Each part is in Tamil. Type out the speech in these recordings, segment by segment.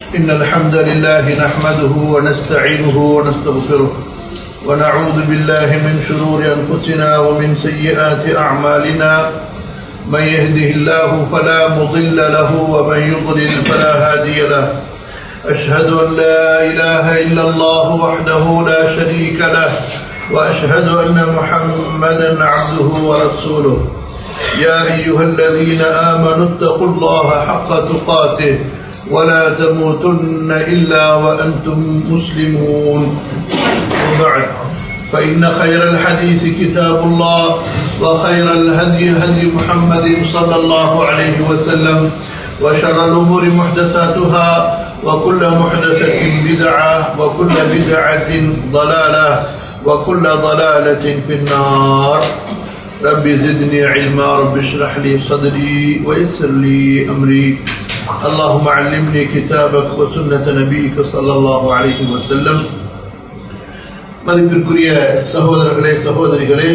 إن الحمد لله نحمده ونستعينه ونستغفره ونعوذ بالله من شرور أنفسنا ومن سيئات أعمالنا من يهده الله فلا مضل له ومن يضلل فلا هادي له أشهد أن لا إله إلا الله وحده لا شريك له وأشهد أن محمدا عبده ورسوله يا أيها الذين آمنوا اتقوا الله حق تقاته ولا تموتن إلا وأنتم مسلمون وبعد فإن خير الحديث كتاب الله وخير الهدي هدي محمد صلى الله عليه وسلم وشر الأمور محدثاتها وكل محدثة بدعة وكل بدعة ضلالة وكل ضلالة في النار رب زدني علما رب اشرح لي صدري ويسر لي أمري اللهم علمني كتابك وسنة نبيك صلى الله عليه وسلم மதிப்பிற்குரிய சகோதரர்களே சகோதரிகளே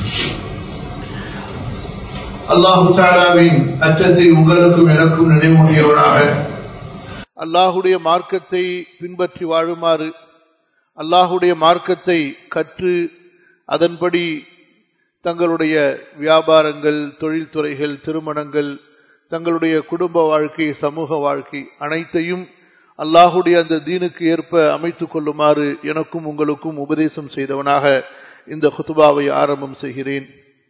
அல்லாஹு தாலாவின் அச்சத்தை உங்களுக்கும் எனக்கும் நினைவூட்டியவனாக அல்லாஹுடைய மார்க்கத்தை பின்பற்றி வாழுமாறு அல்லாஹுடைய மார்க்கத்தை கற்று அதன்படி தங்களுடைய வியாபாரங்கள் தொழில்துறைகள் திருமணங்கள் தங்களுடைய குடும்ப வாழ்க்கை சமூக வாழ்க்கை அனைத்தையும் அல்லாஹுடைய அந்த தீனுக்கு ஏற்ப அமைத்துக் கொள்ளுமாறு எனக்கும் உங்களுக்கும் உபதேசம் செய்தவனாக இந்த குத்துபாவை ஆரம்பம் செய்கிறேன்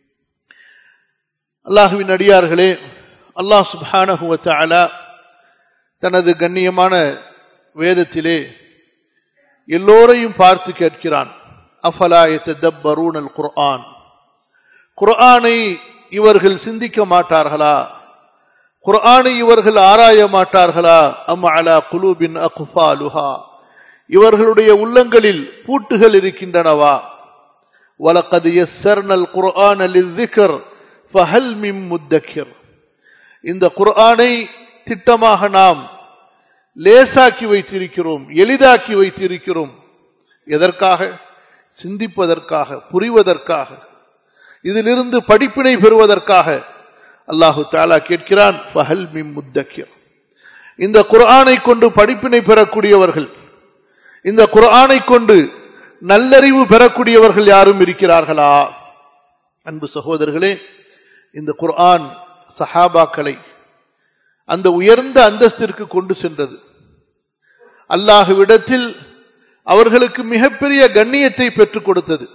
அல்லாஹுவின் அடியார்களே அல்லாஹ் சுபானகுவத்தாலா தனது கண்ணியமான வேதத்திலே எல்லோரையும் பார்த்து கேட்கிறான் அஃபலாயத்த தப்பரூன் அல் குர்ஆன் குர்ஆனை இவர்கள் சிந்திக்க மாட்டார்களா குர்ஆனை இவர்கள் ஆராய மாட்டார்களா அம் அலா குலூபின் அகுஃபாலுஹா இவர்களுடைய உள்ளங்களில் பூட்டுகள் இருக்கின்றனவா வலக்கது யஸ்ஸர்னல் குர்ஆன் லிஸ்ஸிக்ர் ஃபஹல் மிம் முத்தக்கிர் இந்த குர்ஆனை திட்டமாக நாம் லேசாக்கி வைத்திருக்கிறோம் எளிதாக்கி வைத்திருக்கிறோம் எதற்காக சிந்திப்பதற்காக புரிவதற்காக இதிலிருந்து படிப்பினை பெறுவதற்காக அல்லாஹு தாலா கேட்கிறான் ஃபஹல் மிம் முத்தக்கிர் இந்த குர்ஆனை கொண்டு படிப்பினை பெறக்கூடியவர்கள் இந்த குர்ஆனை கொண்டு நல்லறிவு பெறக்கூடியவர்கள் யாரும் இருக்கிறார்களா அன்பு சகோதரர்களே இந்த குர்ஆன் சஹாபாக்களை அந்த உயர்ந்த அந்தஸ்திற்கு கொண்டு சென்றது அல்லாஹுவிடத்தில் அவர்களுக்கு மிகப்பெரிய கண்ணியத்தை பெற்றுக் கொடுத்தது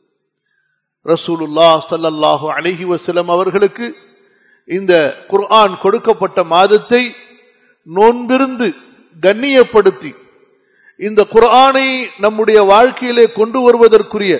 ரசூலுல்லா சல்லல்லாஹு அலஹி வசலம் அவர்களுக்கு இந்த குர்ஆன் கொடுக்கப்பட்ட மாதத்தை நோன்பிருந்து கண்ணியப்படுத்தி இந்த குர்ஆனை நம்முடைய வாழ்க்கையிலே கொண்டு வருவதற்குரிய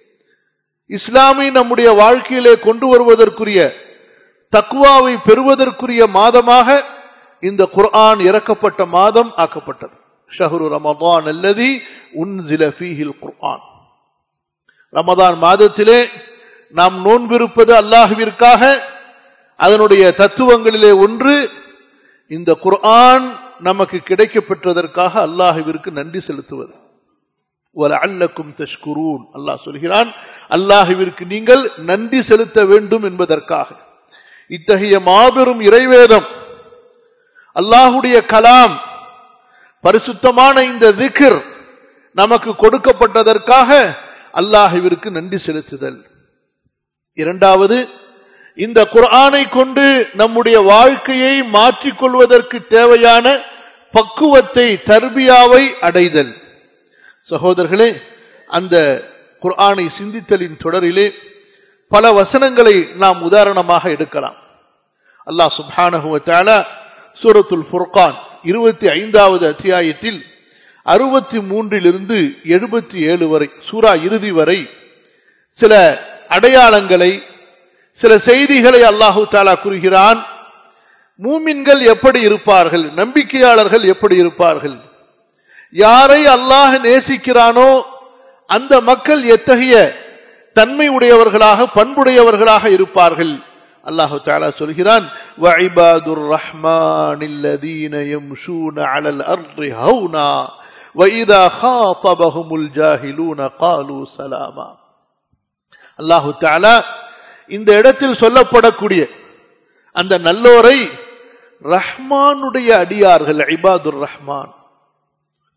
இஸ்லாமை நம்முடைய வாழ்க்கையிலே கொண்டு வருவதற்குரிய தக்குவாவை பெறுவதற்குரிய மாதமாக இந்த குர்ஆன் இறக்கப்பட்ட மாதம் ஆக்கப்பட்டது ஷஹரு ரமதான் அல்லதி உன்சில ஃபீஹில் குர்ஆன் ரமதான் மாதத்திலே நாம் நோன்பிருப்பது அல்லாஹுவிற்காக அதனுடைய தத்துவங்களிலே ஒன்று இந்த குர்ஆன் நமக்கு கிடைக்கப்பெற்றதற்காக அல்லாஹுவிற்கு நன்றி செலுத்துவது அல்லக்கும் தஷ்குரூன் அல்லாஹ் சொல்கிறான் அல்லாஹுவிற்கு நீங்கள் நன்றி செலுத்த வேண்டும் என்பதற்காக இத்தகைய மாபெரும் இறைவேதம் அல்லாஹுடைய கலாம் பரிசுத்தமான இந்த திக்ர் நமக்கு கொடுக்கப்பட்டதற்காக அல்லாஹுவிற்கு நன்றி செலுத்துதல் இரண்டாவது இந்த குர்ஆனை கொண்டு நம்முடைய வாழ்க்கையை மாற்றிக்கொள்வதற்கு தேவையான பக்குவத்தை தர்பியாவை அடைதல் சகோதரர்களே அந்த குர்ஆனை சிந்தித்தலின் தொடரிலே பல வசனங்களை நாம் உதாரணமாக எடுக்கலாம் அல்லாஹ் சுபானகுவத்தால சூரத்துல் ஃபுர்கான் இருபத்தி ஐந்தாவது அத்தியாயத்தில் அறுபத்தி மூன்றிலிருந்து எழுபத்தி ஏழு வரை சூரா இறுதி வரை சில அடையாளங்களை சில செய்திகளை அல்லாஹு தாலா கூறுகிறான் மூமின்கள் எப்படி இருப்பார்கள் நம்பிக்கையாளர்கள் எப்படி இருப்பார்கள் யாரை அல்லாஹ் நேசிக்கிறானோ அந்த மக்கள் எத்தகைய தன்மை உடையவர்களாக பண்புடையவர்களாக இருப்பார்கள் அல்லாஹு தாலா சொல்கிறான் வஇபாதுர் ரஹ்மானில்லதீன யம்ஷூன அலல் அர்ரி ஹௌனா وإذا خاطبهم الجاهلون قالوا سلاما அல்லாஹு தாலா இந்த இடத்தில் சொல்லப்படக்கூடிய அந்த நல்லோரை ரஹ்மானுடைய அடியார்கள் இபாதுர் ரஹ்மான்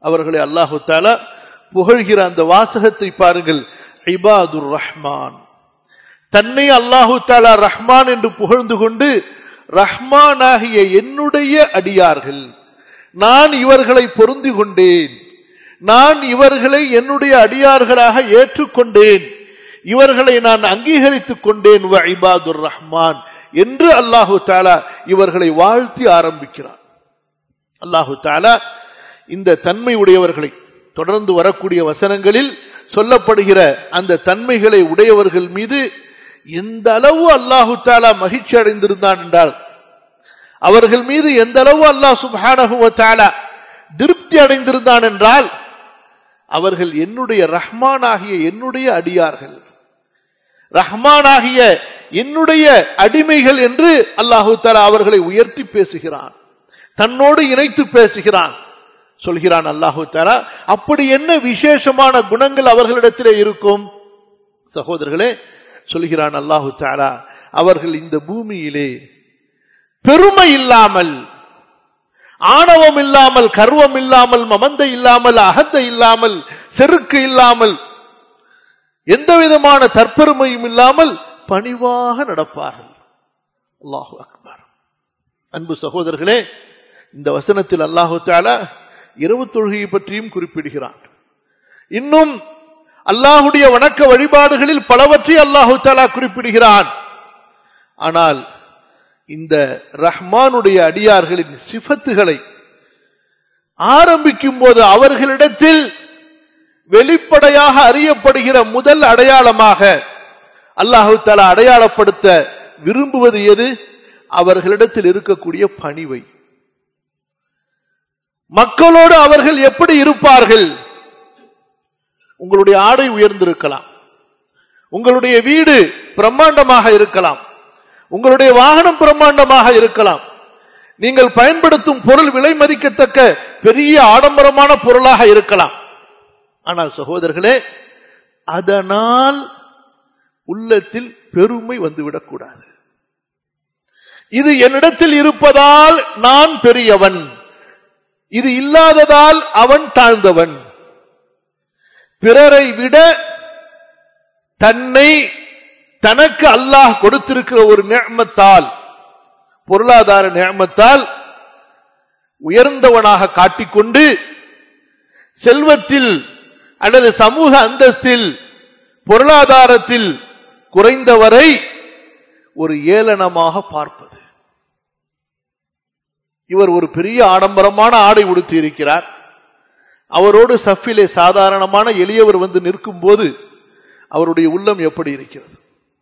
அவர்களை அல்லாஹு தாலா புகழ்கிற அந்த வாசகத்தை பாருங்கள் இபாதுர் ரஹ்மான் தன்னை அல்லாஹு தாலா ரஹ்மான் என்று புகழ்ந்து கொண்டு ரஹ்மானாகிய என்னுடைய அடியார்கள் நான் இவர்களை பொருந்தி கொண்டேன் நான் இவர்களை என்னுடைய அடியார்களாக ஏற்றுக்கொண்டேன் இவர்களை நான் அங்கீகரித்துக் கொண்டேன் வ இபாதுர் ரஹ்மான் என்று அல்லாஹு தாலா இவர்களை வாழ்த்தி ஆரம்பிக்கிறார் அல்லாஹு தாலா இந்த தன்மை உடையவர்களை தொடர்ந்து வரக்கூடிய வசனங்களில் சொல்லப்படுகிற அந்த தன்மைகளை உடையவர்கள் மீது எந்த அளவு அல்லாஹு தாலா மகிழ்ச்சி அடைந்திருந்தான் என்றால் அவர்கள் மீது எந்த அளவு அல்லாஹ் சுபானகுவ தாலா திருப்தி அடைந்திருந்தான் என்றால் அவர்கள் என்னுடைய ரஹ்மானாகிய என்னுடைய அடியார்கள் ரஹ்மானாகிய என்னுடைய அடிமைகள் என்று அல்லாஹு தாலா அவர்களை உயர்த்தி பேசுகிறான் தன்னோடு இணைத்து பேசுகிறான் சொல்கிறான் அல்லாஹு தாலா அப்படி என்ன விசேஷமான குணங்கள் அவர்களிடத்திலே இருக்கும் சகோதரர்களே சொல்கிறான் அல்லாஹு தாலா அவர்கள் இந்த பூமியிலே பெருமை இல்லாமல் ஆணவம் இல்லாமல் கர்வம் இல்லாமல் மமந்த இல்லாமல் அகந்த இல்லாமல் செருக்கு இல்லாமல் எந்த விதமான தற்பெருமையும் இல்லாமல் பணிவாக நடப்பார்கள் அல்லாஹு அக்பர் அன்பு சகோதரர்களே இந்த வசனத்தில் அல்லாஹு தாலா இரவு தொழுகையை பற்றியும் குறிப்பிடுகிறான் இன்னும் அல்லாஹுடைய வணக்க வழிபாடுகளில் பலவற்றை அல்லாஹு தாலா குறிப்பிடுகிறான் ஆனால் இந்த ரஹ்மானுடைய அடியார்களின் சிஃபத்துகளை ஆரம்பிக்கும் போது அவர்களிடத்தில் வெளிப்படையாக அறியப்படுகிற முதல் அடையாளமாக அல்லாஹு தாலா அடையாளப்படுத்த விரும்புவது எது அவர்களிடத்தில் இருக்கக்கூடிய பணிவை மக்களோடு அவர்கள் எப்படி இருப்பார்கள் உங்களுடைய ஆடை உயர்ந்திருக்கலாம் உங்களுடைய வீடு பிரம்மாண்டமாக இருக்கலாம் உங்களுடைய வாகனம் பிரம்மாண்டமாக இருக்கலாம் நீங்கள் பயன்படுத்தும் பொருள் விலை மதிக்கத்தக்க பெரிய ஆடம்பரமான பொருளாக இருக்கலாம் ஆனால் சகோதரர்களே அதனால் உள்ளத்தில் பெருமை வந்துவிடக்கூடாது இது என்னிடத்தில் இருப்பதால் நான் பெரியவன் இது இல்லாததால் அவன் தாழ்ந்தவன் பிறரை விட தன்னை தனக்கு அல்லாஹ் கொடுத்திருக்கிற ஒரு நேமத்தால் பொருளாதார நேமத்தால் உயர்ந்தவனாக காட்டிக்கொண்டு செல்வத்தில் அல்லது சமூக அந்தஸ்தில் பொருளாதாரத்தில் குறைந்தவரை ஒரு ஏளனமாக பார்ப்பது இவர் ஒரு பெரிய ஆடம்பரமான ஆடை உடுத்தி இருக்கிறார் அவரோடு சஃபிலே சாதாரணமான எளியவர் வந்து நிற்கும் போது அவருடைய உள்ளம் எப்படி இருக்கிறது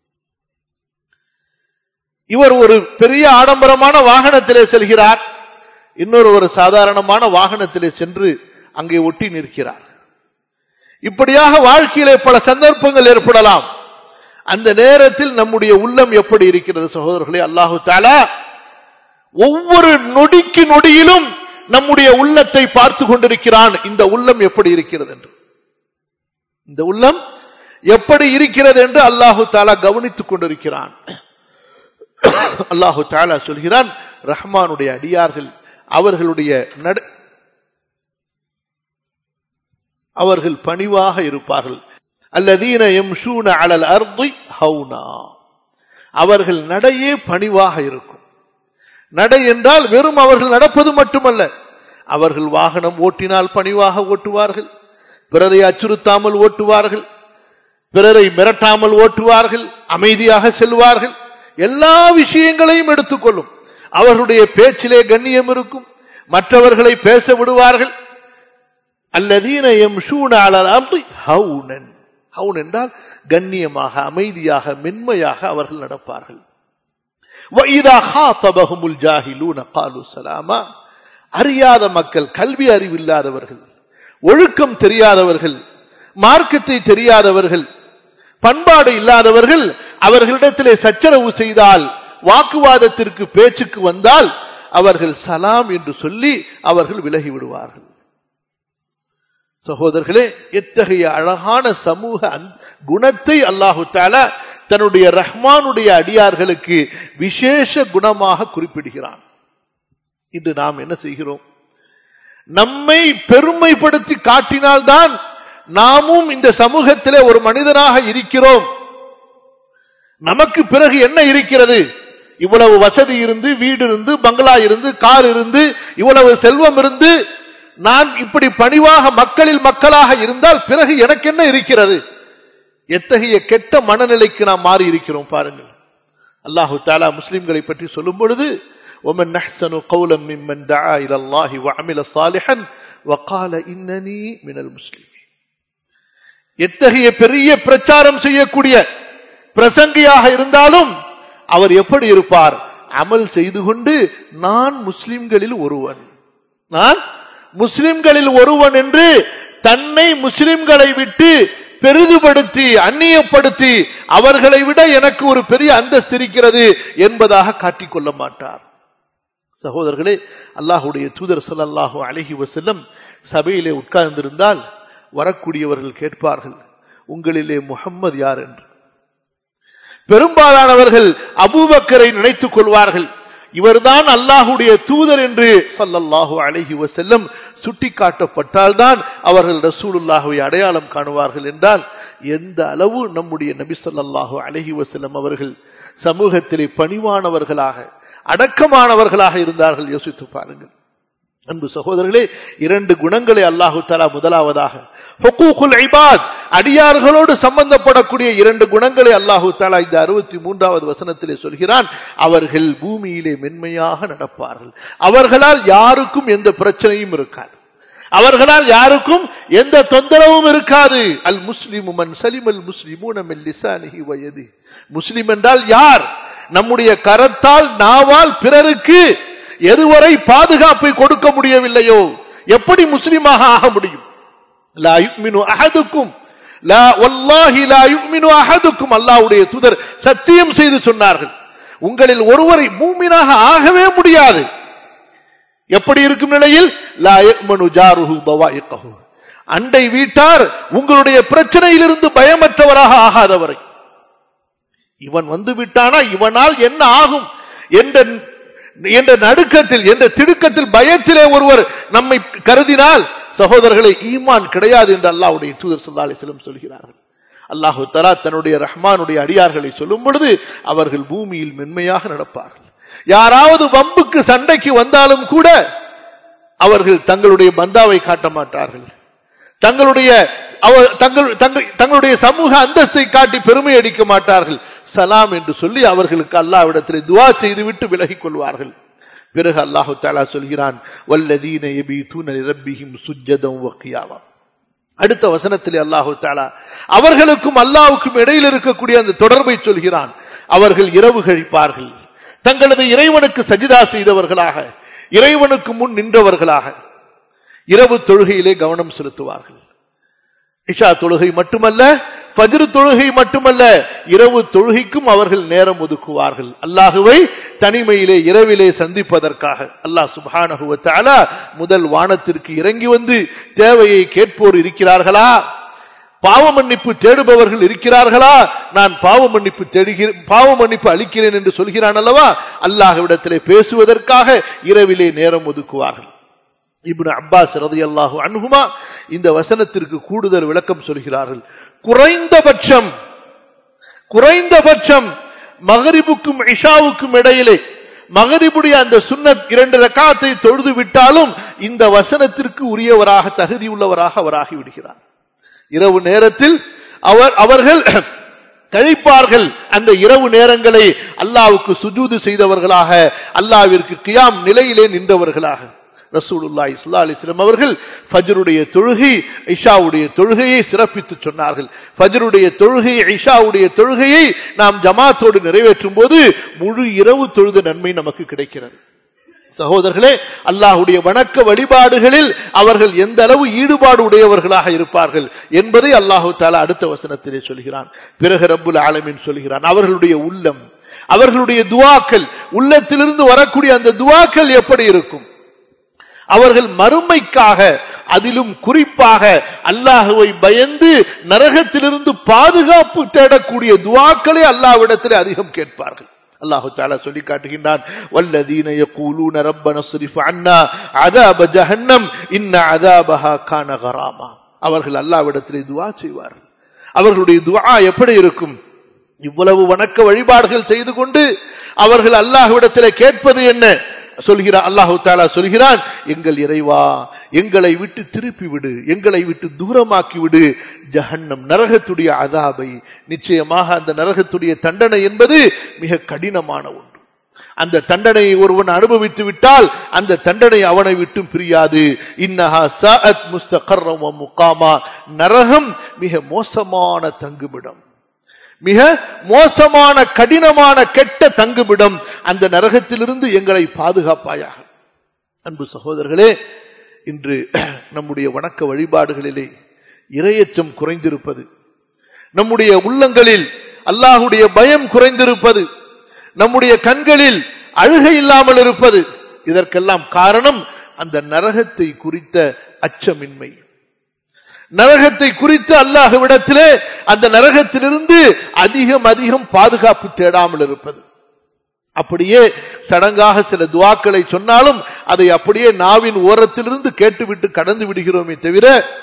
இவர் ஒரு பெரிய ஆடம்பரமான வாகனத்திலே செல்கிறார் இன்னொரு ஒரு சாதாரணமான வாகனத்திலே சென்று அங்கே ஒட்டி நிற்கிறார் இப்படியாக வாழ்க்கையிலே பல சந்தர்ப்பங்கள் ஏற்படலாம் அந்த நேரத்தில் நம்முடைய உள்ளம் எப்படி இருக்கிறது சகோதரர்களே அல்லாஹு தாலா ஒவ்வொரு நொடிக்கு நொடியிலும் நம்முடைய உள்ளத்தை பார்த்து கொண்டிருக்கிறான் இந்த உள்ளம் எப்படி இருக்கிறது என்று இந்த உள்ளம் எப்படி இருக்கிறது என்று அல்லாஹு தாலா கவனித்துக் கொண்டிருக்கிறான் அல்லாஹு தாலா சொல்கிறான் ரஹ்மானுடைய அடியார்கள் அவர்களுடைய நட அவர்கள் பணிவாக இருப்பார்கள் அல்லதீன எம்ஷூன அலல் அர்தி ஹவுனா அவர்கள் நடையே பணிவாக இருக்கும் நடை என்றால் வெறும் அவர்கள் நடப்பது மட்டுமல்ல அவர்கள் வாகனம் ஓட்டினால் பணிவாக ஓட்டுவார்கள் பிறரை அச்சுறுத்தாமல் ஓட்டுவார்கள் பிறரை மிரட்டாமல் ஓட்டுவார்கள் அமைதியாக செல்வார்கள் எல்லா விஷயங்களையும் எடுத்துக்கொள்ளும் அவர்களுடைய பேச்சிலே கண்ணியம் இருக்கும் மற்றவர்களை பேச விடுவார்கள் அல்லதீன எம்ஷூன அலல் அர்தி ஹவுனன் ஹவுன் என்றால் கண்ணியமாக அமைதியாக மென்மையாக அவர்கள் நடப்பார்கள் அறியாத மக்கள் கல்வி அறிவில்லாதவர்கள் ஒழுக்கம் தெரியாதவர்கள் மார்க்கத்தை தெரியாதவர்கள் பண்பாடு இல்லாதவர்கள் அவர்களிடத்திலே சச்சரவு செய்தால் வாக்குவாதத்திற்கு பேச்சுக்கு வந்தால் அவர்கள் சலாம் என்று சொல்லி அவர்கள் விலகி விடுவார்கள் சகோதரர்களே எத்தகைய அழகான சமூக குணத்தை அல்லாஹு தாலா தன்னுடைய ரஹ்மானுடைய அடியார்களுக்கு விசேஷ குணமாக குறிப்பிடுகிறான் இது நாம் என்ன செய்கிறோம் நம்மை பெருமைப்படுத்தி காட்டினால்தான் நாமும் இந்த சமூகத்திலே ஒரு மனிதனாக இருக்கிறோம் நமக்கு பிறகு என்ன இருக்கிறது இவ்வளவு வசதி இருந்து வீடு இருந்து பங்களா இருந்து கார் இருந்து இவ்வளவு செல்வம் இருந்து நான் இப்படி பணிவாக மக்களில் மக்களாக இருந்தால் பிறகு எனக்கு என்ன இருக்கிறது எத்தகைய கெட்ட மனநிலைக்கு நாம் மாறி இருக்கிறோம் பாருங்கள் அல்லாஹு தாலா முஸ்லிம்களை பற்றி சொல்லும் பொழுது ومن أحسن قولا ممن دعا إلى الله وعمل صالحا وقال إنني من المسلمين எத்தகைய பெரிய பிரச்சாரம் செய்யக்கூடிய பிரசங்கியாக இருந்தாலும் அவர் எப்படி இருப்பார் அமல் செய்து கொண்டு நான் முஸ்லிம்களில் ஒருவன் நான் முஸ்லிம்களில் ஒருவன் என்று தன்னை முஸ்லிம்களை விட்டு பெரிதுபடுத்தி அந்நியப்படுத்தி அவர்களை விட எனக்கு ஒரு பெரிய அந்தஸ்து இருக்கிறது என்பதாக காட்டிக்கொள்ள மாட்டார் சகோதரர்களே அல்லாஹுடைய தூதர் ஸல்லல்லாஹு அலைஹி வஸல்லம் சபையிலே உட்கார்ந்திருந்தால் வரக்கூடியவர்கள் கேட்பார்கள் உங்களிலே முஹம்மது யார் என்று பெரும்பாலானவர்கள் அபூபக்கரை நினைத்துக் கொள்வார்கள் இவர்தான் அல்லாஹுடைய தூதர் என்று ஸல்லல்லாஹு அலைஹி வஸல்லம் சுட்டிக்காட்டப்பட்டால்தான் அவர்கள் ரசூலுல்லாஹுவை அடையாளம் காணுவார்கள் என்றால் எந்த அளவு நம்முடைய நபி ஸல்லல்லாஹு அலைஹி வஸல்லம் அவர்கள் சமூகத்திலே பணிவானவர்களாக அடக்கமானவர்களாக இருந்தார்கள் யோசித்து பாருங்கள் அன்பு சகோதரர்களே இரண்டு குணங்களை அல்லாஹு தலா முதலாவதாக ஹுக்கூகுல் இபாத் அடியார்களோடு சம்பந்தப்படக்கூடிய இரண்டு குணங்களை அல்லாஹு தாலா இந்த அறுபத்தி மூன்றாவது வசனத்திலே சொல்கிறான் அவர்கள் பூமியிலே மென்மையாக நடப்பார்கள் அவர்களால் யாருக்கும் எந்த பிரச்சனையும் இருக்காது அவர்களால் யாருக்கும் எந்த தொந்தரவும் இருக்காது அல் முஸ்லிமு மன் சலிம் அல் முஸ்லிமூன மின் லிசானிஹி வயதி முஸ்லிம் என்றால் யார் நம்முடைய கரத்தால் நாவால் பிறருக்கு எதுவரை பாதுகாப்பை கொடுக்க முடியவில்லையோ எப்படி முஸ்லிமாக ஆக முடியும் லா யுக்மினு அஹதுக்கும் லா வல்லாஹி லா யுக்மினு அஹதுக்கும் அல்லாஹ்வுடைய தூதர் சத்தியம் செய்து சொன்னார்கள் உங்களில் ஒருவரை மூமினாக ஆகவே முடியாது எப்படி இருக்கும் நிலையில் லா யக்மனு ஜாருஹு பவாயிகஹு அண்டை வீட்டார் உங்களுடைய பிரச்சனையிலிருந்து பயமற்றவராக ஆகாதவரை இவன் வந்து விட்டானா இவனால் என்ன ஆகும் என்ற என்ற நடுக்கத்தில் என்ற திடுக்கத்தில் பயத்திலே ஒருவர் நம்மை கருதினால் சகோதரர்களை ஈமான் கிடையாது என்று அல்லாஹ்வுடைய தூதர் ஸல்லல்லாஹு அலைஹி வஸல்லம் சொல்கிறார்கள் அல்லாஹு தஆலா தன்னுடைய ரஹ்மானுடைய அடியார்களை சொல்லும் பொழுது அவர்கள் பூமியில் மென்மையாக நடப்பார்கள் யாராவது வம்புக்கு சண்டைக்கு வந்தாலும் கூட அவர்கள் தங்களுடைய பந்தாவை காட்ட மாட்டார்கள் தங்களுடைய அவர் தங்கள் தங்கள் தங்களுடைய சமூக அந்தஸ்தை காட்டி பெருமை அடிக்க மாட்டார்கள் சலாம் என்று சொல்லி அவர்களுக்கு அல்லாவிடத்தில் துவா செய்துவிட்டு விலகிக் கொள்வார்கள் பிறகு அல்லாஹு தாலா சொல்கிறான் வல்லதீன யபீதுன லிரப்பிஹிம் சுஜ்ஜதம் வக்கியாமா அடுத்த வசனத்தில் அல்லாஹு தாலா அவர்களுக்கும் அல்லாஹ்வுக்கும் இடையில் இருக்கக்கூடிய அந்த தொடர்பை சொல்கிறான் அவர்கள் இரவு கழிப்பார்கள் தங்களது இறைவனுக்கு சஜிதா செய்தவர்களாக இறைவனுக்கு முன் நின்றவர்களாக இரவு தொழுகையிலே கவனம் செலுத்துவார்கள் இஷா தொழுகை மட்டுமல்ல பஜ்ரு தொழுகை மட்டுமல்ல இரவு தொழுகைக்கும் அவர்கள் நேரம் ஒதுக்குவார்கள் அல்லாஹுவை தனிமையிலே இரவிலே சந்திப்பதற்காக அல்லாஹ் சுப்ஹானஹு வ தஆலா முதல் வானத்திற்கு இறங்கி வந்து தேவையை கேட்போர் இருக்கிறார்களா பாவ மன்னிப்பு தேடுபவர்கள் இருக்கிறார்களா நான் பாவ மன்னிப்பு தேடுகிறேன் பாவ மன்னிப்பு அளிக்கிறேன் என்று சொல்கிறான் அல்லவா அல்லாஹ்விடத்திலே பேசுவதற்காக இரவிலே நேரம் ஒதுக்குவார்கள் இப்னு அப்பாஸ் ரதியல்லாஹு அன்ஹுமா இந்த வசனத்திற்கு கூடுதல் விளக்கம் சொல்கிறார்கள் குறைந்தபட்சம் குறைந்தபட்சம் மகரிபுக்கும் இஷாவுக்கும் இடையிலே மகரிபுடைய அந்த சுன்னத் இரண்டு ரக்காத்தை தொழுது விட்டாலும் இந்த வசனத்திற்கு உரியவராக தகுதி உள்ளவராக அவராகி விடுகிறார் இரவு நேரத்தில் அவர் அவர்கள் கழிப்பார்கள் அந்த இரவு நேரங்களை அல்லாவுக்கு சுஜூது செய்தவர்களாக அல்லாவிற்கு கியாம் நிலையிலே நின்றவர்களாக ரசூலுல்லாஹி ஸல்லல்லாஹு அலைஹி வஸல்லம் அவர்கள் ஃபஜ்ருடைய தொழுகை இஷாவுடைய தொழுகையை சிறப்பித்து சொன்னார்கள் ஃபஜ்ருடைய தொழுகை இஷாவுடைய தொழுகையை நாம் ஜமாத்தோடு நிறைவேற்றும் போது முழு இரவு தொழுத நன்மை நமக்கு கிடைக்கிறது சகோதரர்களே அல்லாஹுடைய வணக்க வழிபாடுகளில் அவர்கள் எந்த அளவு ஈடுபாடு உடையவர்களாக இருப்பார்கள் என்பதை அல்லாஹு தாலா அடுத்த வசனத்திலே சொல்கிறான் பிறகு ரப்புல் ஆலமின் சொல்கிறான் அவர்களுடைய உள்ளம் அவர்களுடைய துவாக்கள் உள்ளத்திலிருந்து வரக்கூடிய அந்த துவாக்கள் எப்படி இருக்கும் அவர்கள் மறுமைக்காக அதிலும் குறிப்பாக அல்லாஹுவை பயந்து நரகத்திலிருந்து பாதுகாப்பு தேடக்கூடிய துவாக்களை அல்லாவிடத்தில் அதிகம் கேட்பார்கள் அல்லாஹு தாலா சொல்லி காட்டுகின்றான் வல்லதீன யகூலூன ரப்பன ஸ்ரிஃப் அன்னா அதாப ஜஹன்னம் இன்ன அதாபஹா கான கராமா அவர்கள் அல்லாஹ்விடத்திலே துஆ செய்வார்கள் அவர்களுடைய துஆ எப்படி இருக்கும் இவ்வளவு வணக்க வழிபாடுகள் செய்து கொண்டு அவர்கள் அல்லாஹ்விடத்திலே கேட்பது என்ன சொல்கிறார் அல்லாஹு தாலா சொல்கிறான் எங்கள் இறைவா எங்களை விட்டு திருப்பி விடு எங்களை விட்டு தூரமாக்கி விடு ஜஹன்னம் நரகத்துடைய அதாபை நிச்சயமாக அந்த நரகத்துடைய தண்டனை என்பது மிக கடினமான ஒன்று அந்த தண்டனையை ஒருவன் அனுபவித்து விட்டால் அந்த தண்டனை அவனை விட்டும் பிரியாது இன்னஹா சாஅத் முஸ்தகர்ரம் வ முகாமா நரகம் மிக மோசமான தங்குமிடம் மிக மோசமான கடினமான கெட்ட தங்குமிடம் அந்த நரகத்திலிருந்து எங்களை பாதுகாப்பாயாக அன்பு சகோதரர்களே இன்று நம்முடைய வணக்க வழிபாடுகளிலே இரையச்சம் குறைந்திருப்பது நம்முடைய உள்ளங்களில் அல்லாஹுடைய பயம் குறைந்திருப்பது நம்முடைய கண்களில் அழுகை இல்லாமல் இருப்பது இதற்கெல்லாம் காரணம் அந்த நரகத்தை குறித்த அச்சமின்மை நரகத்தை குறித்து அல்லாஹ்விடத்திலே அந்த நரகத்திலிருந்து அதிகம் அதிகம் பாதுகாப்பு தேடாமல் இருப்பது அப்படியே சடங்காக சில துவாக்களை சொன்னாலும் அதை அப்படியே நாவின் ஓரத்திலிருந்து கேட்டுவிட்டு கடந்து விடுகிறோமே தவிர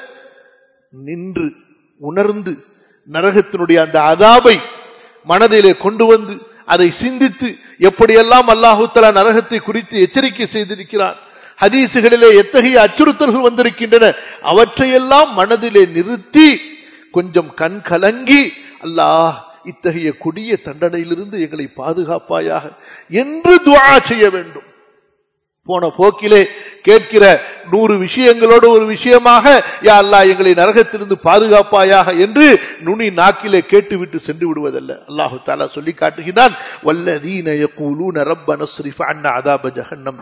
நின்று உணர்ந்து நரகத்தினுடைய அந்த அதாபை மனதிலே கொண்டு வந்து அதை சிந்தித்து எப்படியெல்லாம் அல்லாஹு தலா நரகத்தை குறித்து எச்சரிக்கை செய்திருக்கிறான் ஹதீசுகளிலே எத்தகைய அச்சுறுத்தல்கள் வந்திருக்கின்றன அவற்றையெல்லாம் மனதிலே நிறுத்தி கொஞ்சம் கண் கலங்கி அல்லாஹ் இத்தகைய கொடிய தண்டனையிலிருந்து எங்களை பாதுகாப்பாயாக என்று துவா செய்ய வேண்டும் போன போக்கிலே கேட்கிற நூறு விஷயங்களோடு ஒரு விஷயமாக யா அல்லா எங்களை நரகத்திலிருந்து பாதுகாப்பாயாக என்று நுனி நாக்கிலே கேட்டுவிட்டு சென்று விடுவதல்ல அல்லாஹு தாலா சொல்லி காட்டுகிறான் வல்லதீன யகூலூன ரப்பன ஸ்ரிஃப் அன்ன அதாப ஜஹன்னம்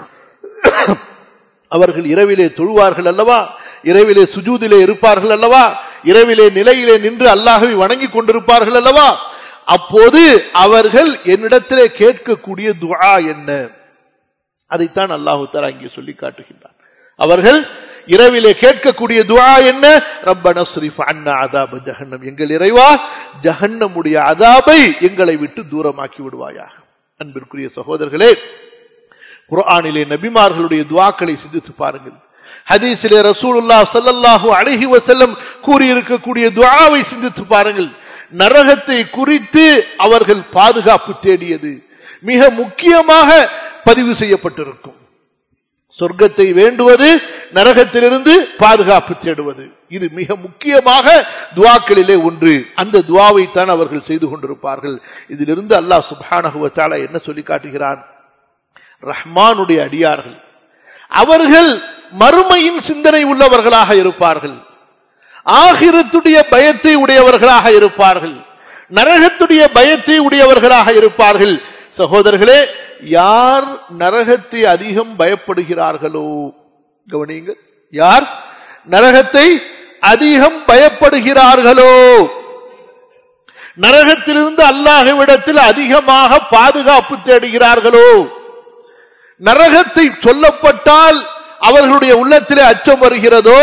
அவர்கள் இரவிலே தொழுவார்கள் அல்லவா இரவிலே சுஜூதிலே இருப்பார்கள் அல்லவா இரவிலே நிலையிலே நின்று அல்லாஹவை வணங்கி கொண்டிருப்பார்கள் அல்லவா அப்போது அவர்கள் என்னிடத்திலே கேட்கக்கூடிய துஆ என்ன அதைத்தான் அல்லாஹு தாலா இங்கே சொல்லி காட்டுகின்றார் அவர்கள் இரவிலே கேட்கக்கூடிய துஆ என்ன ரப்பன ஸ்ரீஃப் அன்னா அதாப ஜஹன்னம் எங்கள் இறைவா ஜஹன்னமுடைய அதாபை எங்களை விட்டு தூரமாக்கி விடுவாயாக அன்பிற்குரிய சகோதரர்களே குர்ஆனிலே நபிமார்களுடைய துவாக்களை சிந்தித்து பாருங்கள் ஹதீஸிலே ரசூலுல்லா ஸல்லல்லாஹு அலைஹி வஸல்லம் கூறி இருக்கக்கூடிய துஆவை சிந்தித்து பாருங்கள் நரகத்தை குறித்து அவர்கள் பாதுகாப்பு தேடியது மிக முக்கியமாக பதிவு செய்யப்பட்டிருக்கும் சொர்க்கத்தை வேண்டுவது நரகத்திலிருந்து பாதுகாப்பு தேடுவது இது மிக முக்கியமாக துவாக்களிலே ஒன்று அந்த துவாவை தான் அவர்கள் செய்து கொண்டிருப்பார்கள் இதிலிருந்து அல்லாஹ் சுப்ஹானஹு வ தஆலா என்ன சொல்லி காட்டுகிறான் ரஹ்மானுடைய அடியார்கள் அவர்கள் மறுமையின் சிந்தனை உள்ளவர்களாக இருப்பார்கள் ஆகிரத்துடைய பயத்தை உடையவர்களாக இருப்பார்கள் நரகத்துடைய பயத்தை உடையவர்களாக இருப்பார்கள் சகோதரர்களே யார் நரகத்தை அதிகம் பயப்படுகிறார்களோ கவனியுங்கள் யார் நரகத்தை அதிகம் பயப்படுகிறார்களோ நரகத்திலிருந்து அல்லாஹ்விடத்தில் அதிகமாக பாதுகாப்பு தேடுகிறார்களோ நரகத்தை சொல்லப்பட்டால் அவர்களுடைய உள்ளத்திலே அச்சம் வருகிறதோ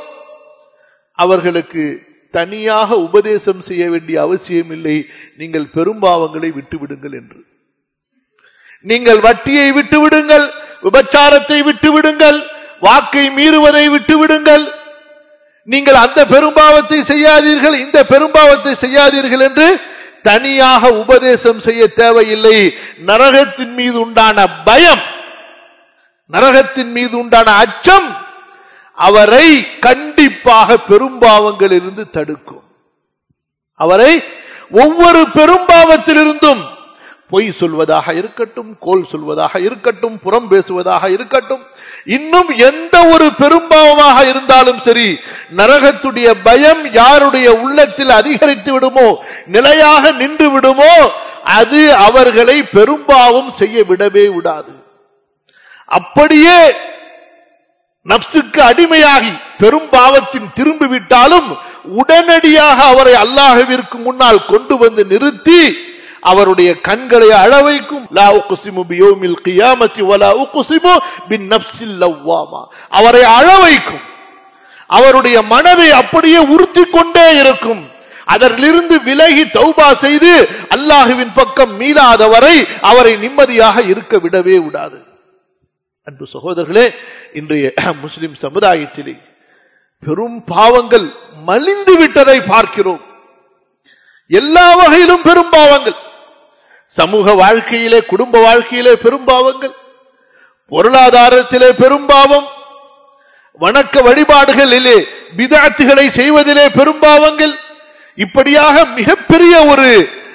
அவர்களுக்கு தனியாக உபதேசம் செய்ய வேண்டிய அவசியம் இல்லை நீங்கள் பெரும்பாவங்களை விட்டுவிடுங்கள் என்று நீங்கள் வட்டியை விட்டு விடுங்கள் விபச்சாரத்தை விட்டு விடுங்கள் வாக்கை மீறுவதை விட்டு விடுங்கள் நீங்கள் அந்த பெரும்பாவத்தை செய்யாதீர்கள் இந்த பெரும்பாவத்தை செய்யாதீர்கள் என்று தனியாக உபதேசம் செய்ய தேவையில்லை நரகத்தின் மீது உண்டான பயம் நரகத்தின் மீது உண்டான அச்சம் அவரை கண்டிப்பாக பெரும்பாவங்களிலிருந்து தடுக்கும் அவரை ஒவ்வொரு பெரும்பாவத்திலிருந்தும் பொய் சொல்வதாக இருக்கட்டும் கோல் சொல்வதாக இருக்கட்டும் புறம் பேசுவதாக இருக்கட்டும் இன்னும் எந்த ஒரு பெரும்பாவமாக இருந்தாலும் சரி நரகத்துடைய பயம் யாருடைய உள்ளத்தில் அதிகரித்து விடுமோ நிலையாக நின்று விடுமோ அது அவர்களை பெரும்பாவம் செய்ய விடவே விடாது அப்படியே நப்சுக்கு அடிமையாகி பெரும் பாவத்தின் திரும்பி விட்டாலும் உடனடியாக அவரை அல்லாஹவிற்கு முன்னால் கொண்டு வந்து நிறுத்தி அவருடைய கண்களை அழ வைக்கும் லா உக்ஸிமு பியௌமில் கியாமத்தி வலா உக்ஸிமு பின் நஃப்ஸில் லவ்வாமா அவரை அழ வைக்கும் அவருடைய மனதை அப்படியே உறுத்தி கொண்டே இருக்கும் அதனிலிருந்து விலகி தௌபா செய்து அல்லாஹுவின் பக்கம் மீளாதவரை அவரை நிம்மதியாக இருக்க விடவே விடாது அன்பு சகோதரர்களே இன்றைய முஸ்லிம் சமுதாயத்திலே பெரும் பாவங்கள் மலிந்து விட்டதை பார்க்கிறோம் எல்லா வகையிலும் பெரும் பாவங்கள் சமூக வாழ்க்கையிலே குடும்ப வாழ்க்கையிலே பெரும் பாவங்கள் பொருளாதாரத்திலே பெரும் பாவம் வணக்க வழிபாடுகளிலே பிதாத்துகளை செய்வதிலே பெரும் பாவங்கள் இப்படியாக மிகப்பெரிய ஒரு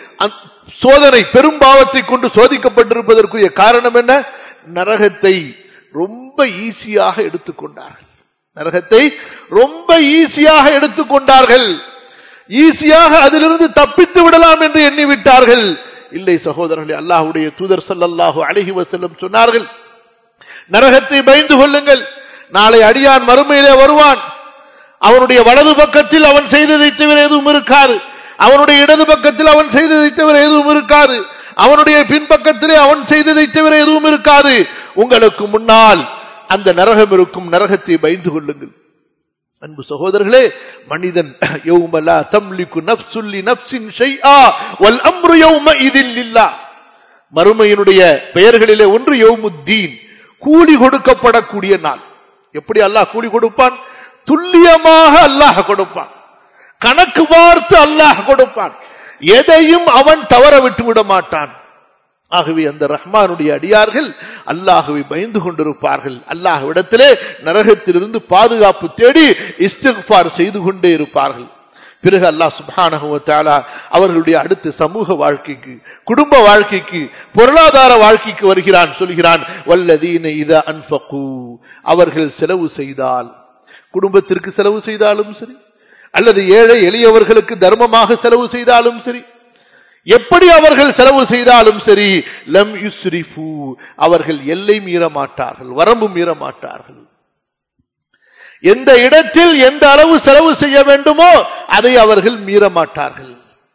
சோதனை பெரும் பாவத்தை கொண்டு சோதிக்கப்பட்டிருப்பதற்குரிய காரணம் என்ன நரகத்தை ரொம்ப ஈஸியாக எடுத்துக்கொண்டார்கள் நரகத்தை ரொம்ப ஈஸியாக எடுத்துக்கொண்டார்கள் ஈஸியாக அதிலிருந்து தப்பித்து விடலாம் என்று எண்ணிவிட்டார்கள் இல்லை சகோதரர்களே அல்லாஹுடைய தூதர் சல்லாஹூ அழகி வசல்லம் சொன்னார்கள் நரகத்தை பயந்து கொள்ளுங்கள் நாளை அடியான் மறுமையிலே வருவான் அவனுடைய வலது பக்கத்தில் அவன் செய்ததை தவிர எதுவும் இருக்காது அவனுடைய இடது பக்கத்தில் அவன் செய்ததை தவிர எதுவும் இருக்காது அவனுடைய பின்பக்கத்திலே அவன் செய்ததை தவிர எதுவும் இருக்காது உங்களுக்கு முன்னால் அந்த நரகம் இருக்கும் நரகத்தை பயந்து கொள்ளுங்கள் அன்பு சகோதரர்களே மனிதன் யௌமலா தம்லிக்கு நப்சுல்லி நப்சின் ஷைஆ வல் அம்ரு யௌம இதில் இல்லா மறுமையினுடைய பெயர்களிலே ஒன்று யௌமுத்தீன் கூலி கொடுக்கப்படக்கூடிய நாள் எப்படி அல்லாஹ் கூலி கொடுப்பான் துல்லியமாக அல்லாஹ் கொடுப்பான் கணக்கு பார்த்து அல்லாஹ் கொடுப்பான் எதையும் அவன் தவற விட்டு விட மாட்டான் ஆகவே அந்த ரஹ்மானுடைய அடியார்கள் அல்லாஹுவை பயந்து கொண்டிருப்பார்கள் அல்லாஹ்விடத்திலே நரகத்திலிருந்து பாதுகாப்பு தேடி இஸ்திஃபார் செய்து கொண்டே இருப்பார்கள் பிறகு அல்லாஹ் சுபானகுவத்தாலா அவர்களுடைய அடுத்த சமூக வாழ்க்கைக்கு குடும்ப வாழ்க்கைக்கு பொருளாதார வாழ்க்கைக்கு வருகிறான் சொல்கிறான் வல்லதீன இத அன்பகு அவர்கள் செலவு செய்தால் குடும்பத்திற்கு செலவு செய்தாலும் சரி அல்லது ஏழை எளியவர்களுக்கு தர்மமாக செலவு செய்தாலும் சரி எப்படி அவர்கள் செலவு செய்தாலும் சரி லம் யுஸ்ரிஃபு அவர்கள் எல்லை மீற மாட்டார்கள் வரம்பு மீற மாட்டார்கள் எந்த இடத்தில் எந்த அளவு செலவு செய்ய வேண்டுமோ அதை அவர்கள் மீற மாட்டார்கள்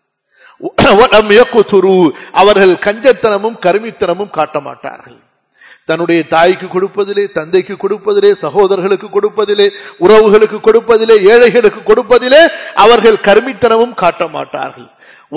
அவர்கள் கஞ்சத்தனமும் கருமித்தனமும் காட்ட மாட்டார்கள் தன்னுடைய தாய்க்கு கொடுப்பதிலே தந்தைக்கு கொடுப்பதிலே சகோதரர்களுக்கு கொடுப்பதிலே உறவுகளுக்கு கொடுப்பதிலே ஏழைகளுக்கு கொடுப்பதிலே அவர்கள் கருமித்தனமும் காட்ட மாட்டார்கள்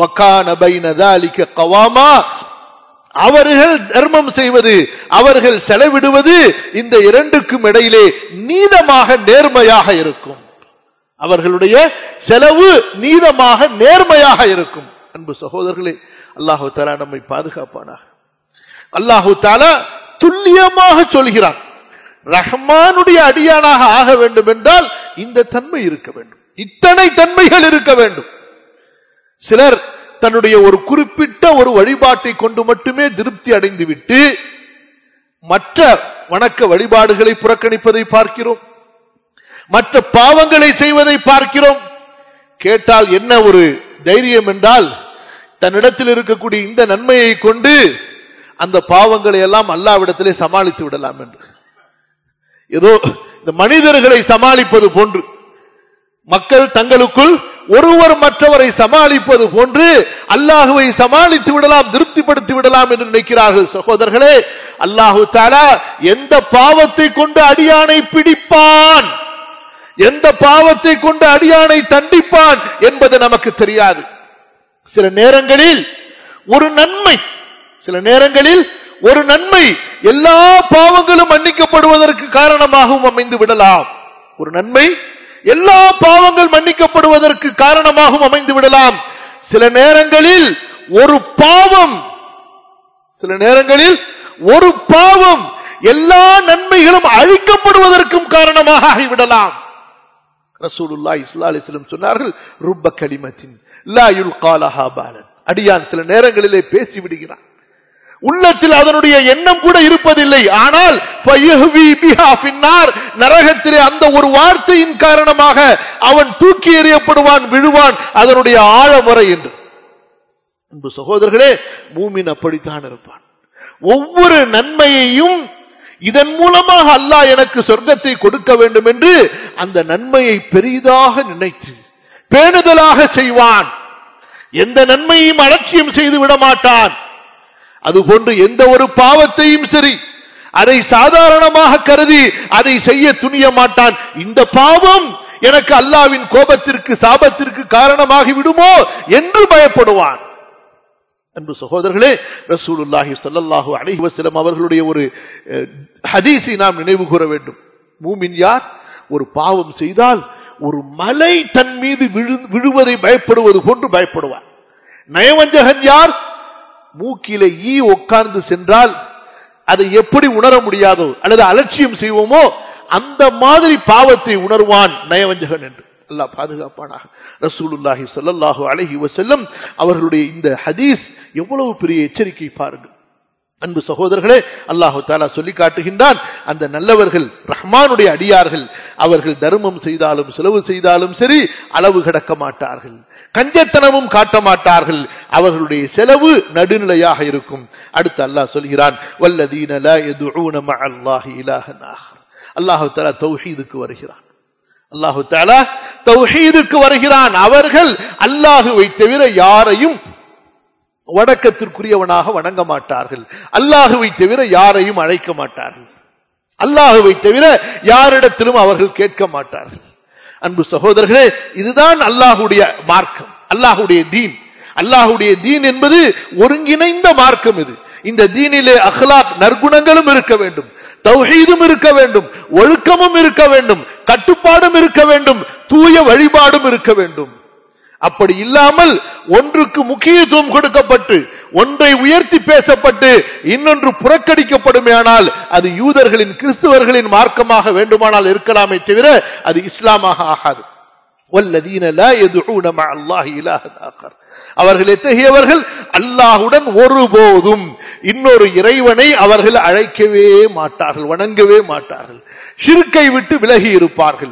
அவர்கள் தர்மம் செய்வது அவர்கள் செலவிடுவது இந்த இரண்டுக்கும் இடையிலே நீதமாக நேர்மையாக இருக்கும் அவர்களுடைய செலவு நீதமாக நேர்மையாக இருக்கும் அன்பு சகோதரர்களே அல்லாஹு தாலா நம்மை பாதுகாப்பானாக அல்லாஹு தாலா துல்லியமாக சொல்கிறான் ரஹ்மானுடைய அடியானாக ஆக வேண்டும் என்றால் இந்த தன்மை இருக்க வேண்டும் இத்தனை தன்மைகள் இருக்க வேண்டும் சிலர் தன்னுடைய ஒரு குறிப்பிட்ட ஒரு வழிபாட்டை கொண்டு மட்டுமே திருப்தி அடைந்து விட்டு மற்ற வணக்க வழிபாடுகளை புறக்கணிப்பதை பார்க்கிறோம் மற்ற பாவங்களை செய்வதை பார்க்கிறோம் கேட்டால் என்ன ஒரு தைரியம் என்றால் தன்னிடத்தில் இருக்கக்கூடிய இந்த நன்மையை கொண்டு அந்த பாவங்களை எல்லாம் அல்லாவிடத்திலே சமாளித்து விடலாம் என்று ஏதோ இந்த மனிதர்களை சமாளிப்பது போன்று மக்கள் தங்களுக்குள் ஒருவர் மற்றவரை சமாளிப்பது போன்று அல்லாஹுவை சமாளித்து விடலாம் திருப்திப்படுத்தி விடலாம் என்று நினைக்கிறார்கள் சகோதரர்களே அல்லாஹு தாலா எந்த பாவத்தை கொண்டு அடியானை பிடிப்பான் எந்த பாவத்தை கொண்டு அடியானை தண்டிப்பான் என்பது நமக்கு தெரியாது சில நேரங்களில் ஒரு நன்மை சில நேரங்களில் ஒரு நன்மை எல்லா பாவங்களும் மன்னிக்கப்படுவதற்கு காரணமாகவும் அமைந்து விடலாம் ஒரு நன்மை எல்லா பாவங்கள் மன்னிக்கப்படுவதற்கு காரணமாகவும் அமைந்து விடலாம் சில நேரங்களில் ஒரு பாவம் சில நேரங்களில் ஒரு பாவம் எல்லா நன்மைகளும் அழிக்கப்படுவதற்கும் காரணமாக ஆகிவிடலாம் ரசூலுல்லா இஸ்லா அலிஸ்லம் சொன்னார்கள் ருப்ப கலிமத்தின் லாயுல் காலஹா பாலன் அடியான் சில நேரங்களிலே பேசி விடுகிறான் உள்ளத்தில் அதனுடைய எண்ணம் கூட இருப்பதில்லை ஆனால் நரகத்திலே அந்த ஒரு வார்த்தையின் காரணமாக அவன் தூக்கி எறியப்படுவான் விழுவான் அதனுடைய ஆழமுறை என்று அன்பு சகோதரர்களே மூமின் அப்படித்தான் இருப்பான் ஒவ்வொரு நன்மையையும் இதன் மூலமாக அல்லாஹ் எனக்கு சொர்க்கத்தை கொடுக்க வேண்டும் என்று அந்த நன்மையை பெரிதாக நினைத்து பேணுதலாக செய்வான் எந்த நன்மையும் அலட்சியம் செய்து விட மாட்டான் அதுபோன்று எந்த ஒரு பாவத்தையும் சரி அதை சாதாரணமாக கருதி அதை செய்ய துணிய மாட்டான் இந்த பாவம் எனக்கு அல்லாவின் கோபத்திற்கு சாபத்திற்கு காரணமாகி விடுமோ என்று பயப்படுவான் அன்பு சகோதரர்களே ரசூலுல்லாஹி ஸல்லல்லாஹு அலைஹி வஸல்லம் அவர்களுடைய ஒரு அஹ், ஹதீஸை நாம் நினைவு கூற வேண்டும் மூமின் யார் ஒரு பாவம் செய்தால் ஒரு மலை தன் மீது விழு- விழுவதை பயப்படுவது போன்று பயப்படுவார் நயவஞ்சகன் யார் மூக்கிலே ஈ உட்கார்ந்து சென்றால் அதை எப்படி உணர முடியாதோ அல்லது அலட்சியம் செய்வோமோ அந்த மாதிரி பாவத்தை உணர்வான் நயவஞ்சகன் என்று அல்லாஹ் பாதுகாப்பானாக ரசூலுல்லாஹி ஸல்லல்லாஹு அலைஹி வஸல்லம் அவர்களுடைய இந்த ஹதீஸ் எவ்வளவு பெரிய எச்சரிக்கை பாருங்கள் அன்பு சகோதரர்களே அல்லாஹு தாலா சொல்லி காட்டுகின்றான் அந்த நல்லவர்கள் ரஹ்மானுடைய அடியார்கள் அவர்கள் தர்மம் செய்தாலும் செலவு செய்தாலும் சரி அளவு கடக்க மாட்டார்கள் கஞ்சத்தனமும் காட்ட மாட்டார்கள் அவர்களுடைய செலவு நடுநிலையாக இருக்கும் அடுத்து அல்லாஹ் சொல்கிறான் வல்லதீன லா யதுஊன மஅல்லாஹி இலாஹன் ஆகர் அல்லாஹு தாலா தௌஹீதுக்கு வருகிறான் அல்லாஹு தாலா தௌஹீதுக்கு வருகிறான் அவர்கள் அல்லாஹுவை தவிர யாரையும் வணக்கத்திற்குரியவனாக வணங்க மாட்டார்கள் அல்லாஹுவை தவிர யாரையும் அழைக்க மாட்டார்கள் அல்லாஹுவை தவிர யாரிடத்திலும் அவர்கள் கேட்க மாட்டார்கள் அன்பு சகோதரர்களே இதுதான் அல்லாஹுடைய மார்க்கம் அல்லாஹுடைய தீன் அல்லாஹுடைய தீன் என்பது ஒருங்கிணைந்த மார்க்கம் இது இந்த தீனிலே அஹ்லாக் நற்குணங்களும் இருக்க வேண்டும் தௌஹீதும் இருக்க வேண்டும் ஒழுக்கமும் இருக்க வேண்டும் கட்டுப்பாடும் இருக்க வேண்டும் தூய வழிபாடும் இருக்க வேண்டும் அப்படி இல்லாமல் ஒன்றுக்கு முக்கியத்துவம் கொடுக்கப்பட்டு ஒன்றை உயர்த்தி பேசப்பட்டு இன்னொன்று புறக்கணிக்கப்படுமேயானால் அது யூதர்களின் கிறிஸ்துவர்களின் மார்க்கமாக வேண்டுமானால் இருக்கலாமே தவிர அது இஸ்லாமாக ஆகாது வல்லதீன லா யதுஊன மஅ அல்லாஹி இலாஹன் ஆகர் அவர்கள் எத்தகையவர்கள் அல்லாஹுடன் ஒருபோதும் இன்னொரு இறைவனை அவர்கள் அழைக்கவே மாட்டார்கள் வணங்கவே மாட்டார்கள் ஷிர்க்கை விட்டு விலகி இருப்பார்கள்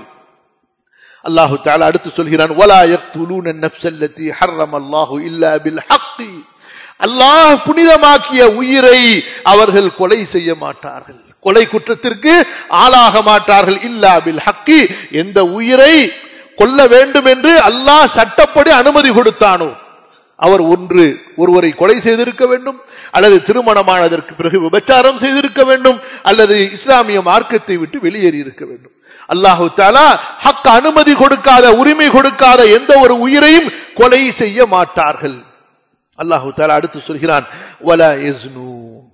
அல்லாஹு தாலா அடுத்து சொல்கிறான் வலா யக்துலூன النفس التي حرم الله الا بالحق அல்லாஹ் புனிதமாக்கிய உயிரை அவர்கள் கொலை செய்ய மாட்டார்கள் கொலை குற்றத்திற்கு ஆளாக மாட்டார்கள் இல்லா பில் ஹக்கி எந்த உயிரை கொல்ல வேண்டும் என்று அல்லாஹ் சட்டப்படி அனுமதி கொடுத்தானோ அவர் ஒன்று ஒருவரை கொலை செய்திருக்க வேண்டும் அல்லது திருமணமானதற்கு பிறகு விபச்சாரம் செய்திருக்க வேண்டும் அல்லது இஸ்லாமிய மார்க்கத்தை விட்டு வெளியேறி இருக்க வேண்டும் அல்லாஹு தாலா ஹக் அனுமதி கொடுக்காத உரிமை கொடுக்காத எந்த ஒரு உயிரையும் கொலை செய்ய மாட்டார்கள் அல்லாஹு தாலா அடுத்து சொல்கிறான் வலா யஸ்னூ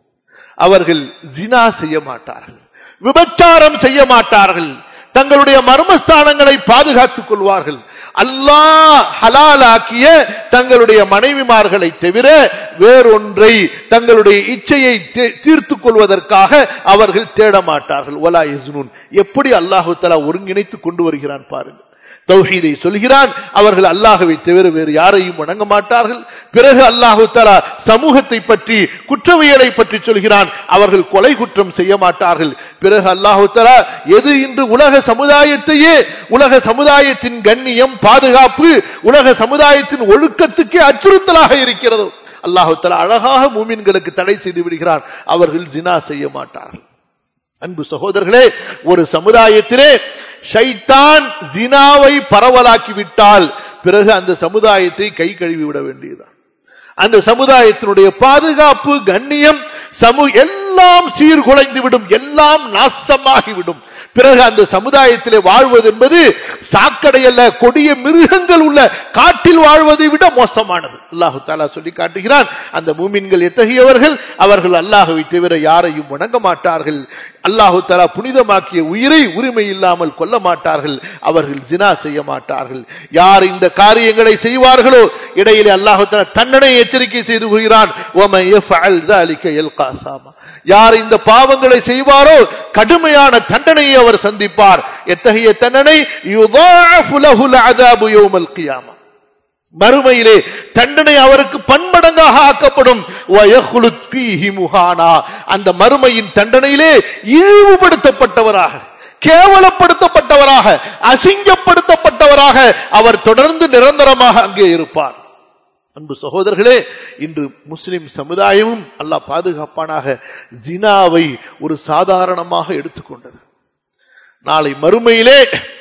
அவர்கள் ஜினா செய்ய மாட்டார்கள் விபச்சாரம் செய்ய மாட்டார்கள் தங்களுடைய மர்மஸ்தானங்களை பாதுகாத்துக் கொள்வார்கள் அல்லாஹ் ஹலாலாக்கிய தங்களுடைய மனைவிமார்களை தவிர வேறொன்றை தங்களுடைய இச்சையை தீ- தீர்த்துக் கொள்வதற்காக அவர்கள் தேட மாட்டார்கள் ஒலா இஸ்னூன் எப்படி அல்லாஹு தலா ஒருங்கிணைத்து கொண்டு வருகிறான் பாருங்கள் தௌஹீதை சொல்கிறான் அவர்கள் அல்லாஹுவை தவிர வேறு யாரையும் வணங்க மாட்டார்கள் பிறகு அல்லாஹு தலா சமூகத்தை பற்றி குற்றவியலை பற்றி சொல்கிறான் அவர்கள் கொலை குற்றம் செய்ய மாட்டார்கள் பிறகு அல்லாஹு தலா எது இன்று உலக சமுதாயத்தையே உலக சமுதாயத்தின் கண்ணியம் பாதுகாப்பு உலக சமுதாயத்தின் ஒழுக்கத்துக்கே அச்சுறுத்தலாக இருக்கிறதோ அல்லாஹு தலா அழகாக மூமின்களுக்கு தடை செய்து விடுகிறான் அவர்கள் ஜினா செய்ய மாட்டார்கள் அன்பு சகோதரர்களே ஒரு சமுதாயத்திலே ஷைத்தான் ஜினாவை பரவலாக்கி விட்டால் பிறகு அந்த சமுதாயத்தை கை கழுவி விட வேண்டியதுதான் அந்த சமுதாயத்தினுடைய பாதுகாப்பு கண்ணியம் சமூக எல்லாம் சீர்குலைந்து விடும் எல்லாம் நாசமாகிவிடும் பிறகு அந்த சமுதாயத்திலே வாழ்வது என்பது சாக்கடை அல்ல கொடிய மிருகங்கள் உள்ள காட்டில் வாழ்வதை விட மோசமானது அல்லாஹு தாலா சொல்லி காட்டுகிறான் அந்த மூமின்கள் எத்தகையவர்கள் அவர்கள் அல்லாஹுவை தவிர யாரையும் வணங்க மாட்டார்கள் அல்லாஹு தாலா புனிதமாக்கிய உயிரை உரிமை இல்லாமல் கொல்ல மாட்டார்கள் அவர்கள் ஜினா செய்ய மாட்டார்கள் யார் இந்த காரியங்களை செய்வார்களோ இடையிலே அல்லாஹு தாலா தண்டனை எச்சரிக்கை செய்து கொள்கிறான் "وَمَن يَفْعَلْ ذَلِكَ يَلْقَى أَثَامًا." யார் இந்த பாவங்களை செய்வாரோ கடுமையான தண்டனையை அவர் சந்திப்பார் எத்தகைய தண்டனை يُضَاعَفُ لَهُ الْعَذَابُ يَوْمَ الْقِيَامَةِ மறுமையிலே தண்டனை அவருக்கு பன்மடங்காக ஆக்கப்படும் وَيَخْلُدْ فِيهِ مُهَانًا. அந்த மறுமையின் தண்டனையிலே இழிவுபடுத்தப்பட்டவராக கேவலப்படுத்தப்பட்டவராக அசிங்கப்படுத்தப்பட்டவராக அவர் தொடர்ந்து நிரந்தரமாக அங்கே இருப்பார் அன்பு சகோதரர்களே இன்று முஸ்லிம் சமுதாயமும் அல்லாஹ் பாதுகாப்பானாக ஜினாவை ஒரு சாதாரணமாக எடுத்துக்கொண்டது நாளை மறுமையிலே